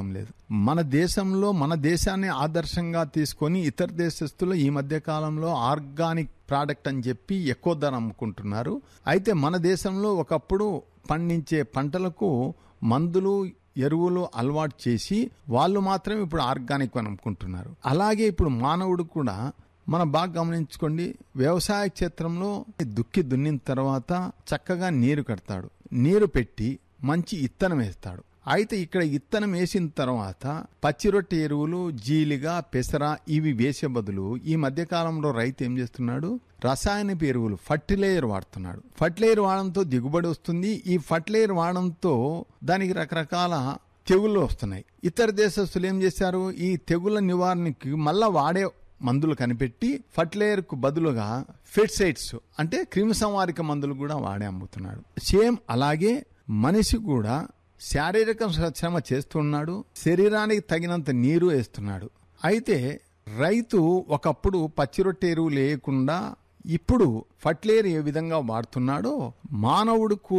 రావడం లేదు మన దేశంలో మన దేశాన్ని ఆదర్శంగా తీసుకొని ఇతర దేశస్తులు ఈ మధ్య కాలంలో ఆర్గానిక్ ప్రోడక్ట్ అని చెప్పి ఎక్కువ ధర అమ్ముకుంటున్నారు అయితే మన దేశంలో ఒకప్పుడు పండించే పంటలకు మందులు ఎరువులు అలవాటు చేసి వాళ్ళు మాత్రం ఇప్పుడు ఆర్గానిక్ అని అమ్ముకుంటున్నారు అలాగే ఇప్పుడు మానవుడు కూడా మనం బాగా గమనించుకోండి వ్యవసాయ క్షేత్రంలో దుక్కి దున్నిన తర్వాత చక్కగా నీరు కడతాడు నీరు పెట్టి మంచి ఇత్తనం వేస్తాడు అయితే ఇక్కడ ఇత్తనం వేసిన తర్వాత పచ్చిరొట్టె ఎరువులు జీలిగా పెసర ఇవి వేసే బదులు ఈ మధ్య కాలంలో రైతు ఏం చేస్తున్నాడు రసాయనపు ఎరువులు ఫర్టిలైజర్ వాడుతున్నాడు ఫర్టిలైజర్ వాడడంతో దిగుబడి వస్తుంది ఈ ఫర్టిలైజర్ వాడడంతో దానికి రకరకాల తెగుళ్ళు వస్తున్నాయి ఇతర దేశస్తులు ఏం చేశారు ఈ తెగుళ్ళ నివారణకి మళ్ళా వాడే మందులు కనిపెట్టి ఫర్టిలైజర్ కు బదులుగా ఫెడ్సైడ్స్ అంటే క్రిమిసంహారిక మందులు కూడా వాడే అమ్ముతున్నాడు సేమ్ అలాగే మనిషి కూడా శారీరక శ్రమ చేస్తున్నాడు శరీరానికి తగినంత నీరు వేస్తున్నాడు అయితే రైతు ఒకప్పుడు పచ్చిరొట్టె ఎరువు లేకుండా ఇప్పుడు ఫర్టిలైజర్ ఏ విధంగా వాడుతున్నాడో మానవుడు